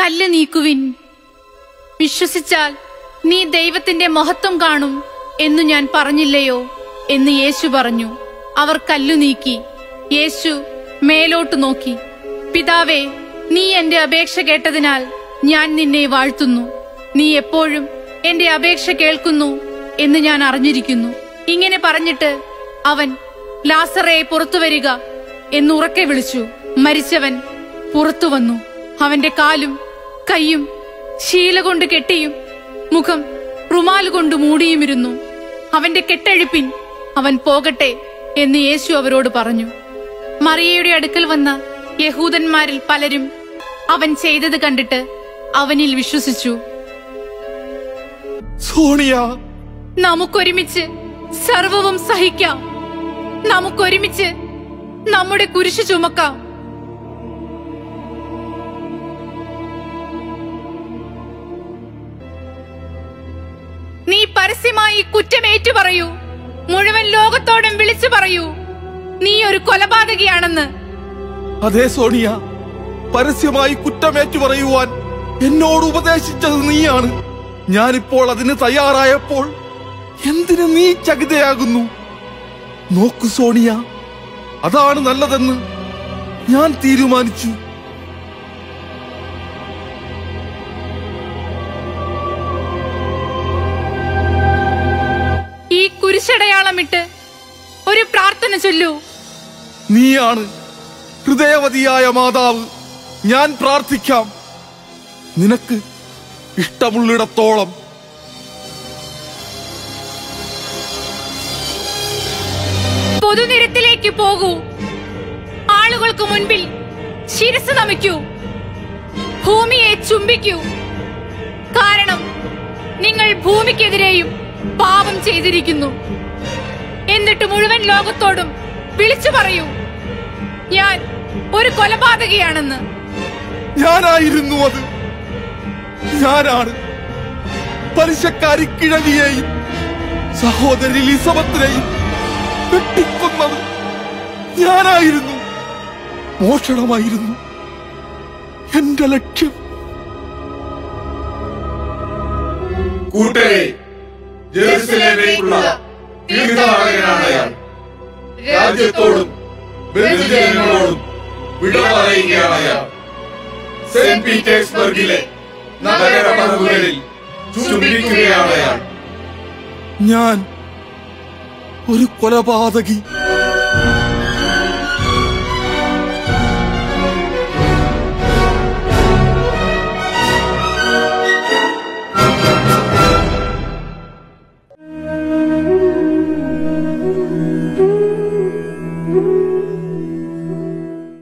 കല്ല് നീക്കുവിൻ വിശ്വസിച്ചാൽ നീ ദൈവത്തിന്റെ മഹത്വം കാണും എന്നു ഞാൻ പറഞ്ഞില്ലയോ എന്ന് യേശു പറഞ്ഞു അവർ കല്ലു നീക്കി യേശു മേലോട്ട് നോക്കി പിതാവേ നീ എന്റെ അപേക്ഷ കേട്ടതിനാൽ ഞാൻ നിന്നെ വാഴ്ത്തുന്നു നീ എപ്പോഴും എന്റെ അപേക്ഷ കേൾക്കുന്നു എന്ന് ഞാൻ അറിഞ്ഞിരിക്കുന്നു ഇങ്ങനെ പറഞ്ഞിട്ട് അവൻ ലാസറയെ പുറത്തു വരിക എന്നുറക്കെ വിളിച്ചു മരിച്ചവൻ പുറത്തു വന്നു അവന്റെ കാലും കൈയും ശീല കൊണ്ട് കെട്ടിയും മുഖം റുമാൽ കൊണ്ട് മൂടിയുമിരുന്നു അവന്റെ കെട്ടഴിപ്പിൻ അവൻ പോകട്ടെ എന്ന് യേശു അവരോട് പറഞ്ഞു മറിയയുടെ അടുക്കൽ വന്ന യഹൂദന്മാരിൽ പലരും അവൻ ചെയ്തത് കണ്ടിട്ട് അവനിൽ വിശ്വസിച്ചു സോണിയ നമുക്കൊരുമിച്ച് സർവവും സഹിക്കാം നമുക്കൊരുമിച്ച് നമ്മുടെ കുരിശ് ചുമക്കാം നീ പരസ്യമായി കുറ്റമേറ്റു പറയൂ മുഴുവൻ ലോകത്തോടും വിളിച്ചു പറയൂ നീ ഒരു കൊലപാതകിയാണെന്ന് അതേ സോണിയ പരസ്യമായി കുറ്റമേറ്റു പറയുവാൻ എന്നോട് ഉപദേശിച്ചത് നീയാണ് ഞാനിപ്പോൾ അതിന് തയ്യാറായപ്പോൾ എന്തിന് നീ ചകിതയാകുന്നു നോക്കു സോണിയ അതാണ് നല്ലതെന്ന് ഞാൻ തീരുമാനിച്ചു ഈ കുരിശടയാളമിട്ട് ഒരു പ്രാർത്ഥന ചൊല്ലൂ നീയാണ് ഹൃദയവതിയായ മാതാവ് ഞാൻ പ്രാർത്ഥിക്കാം നിനക്ക് ഇഷ്ടമുള്ളിടത്തോളം പൊതുനിരത്തിലേക്ക് പോകൂ ആളുകൾക്ക് മുൻപിൽ ശിരസ് നമിക്കൂ ഭൂമിയെ ചുംബിക്കൂ കാരണം നിങ്ങൾ ഭൂമിക്കെതിരെയും പാപം ചെയ്തിരിക്കുന്നു എന്നിട്ട് മുഴുവൻ ലോകത്തോടും വിളിച്ചു പറയൂ ഞാൻ ഒരു കൊലപാതകയാണെന്ന് ഞാനായിരുന്നു അത് ഞാനാണ് പലിശക്കാരി കിഴവിയെയും സഹോദരി ലിസബത്തിനെയും വെട്ടിക്കൊന്നത് ഞാനായിരുന്നു മോഷണമായിരുന്നു എന്റെ ലക്ഷ്യം കൂട്ടരെ ജെറുസലേമിലേക്കുള്ള തീർത്ഥാടകനാണ് അയാൾ രാജ്യത്തോടും ബന്ധുജനങ്ങളോടും വിട പറയുകയാണ് അയാൾ സെന്റ് പീറ്റേഴ്സ്ബർഗിലെ നഗരപറവുകളിൽ ചുംബിക്കുകയാണ് അയാൾ ഞാൻ ഒരു കൊലപാതകി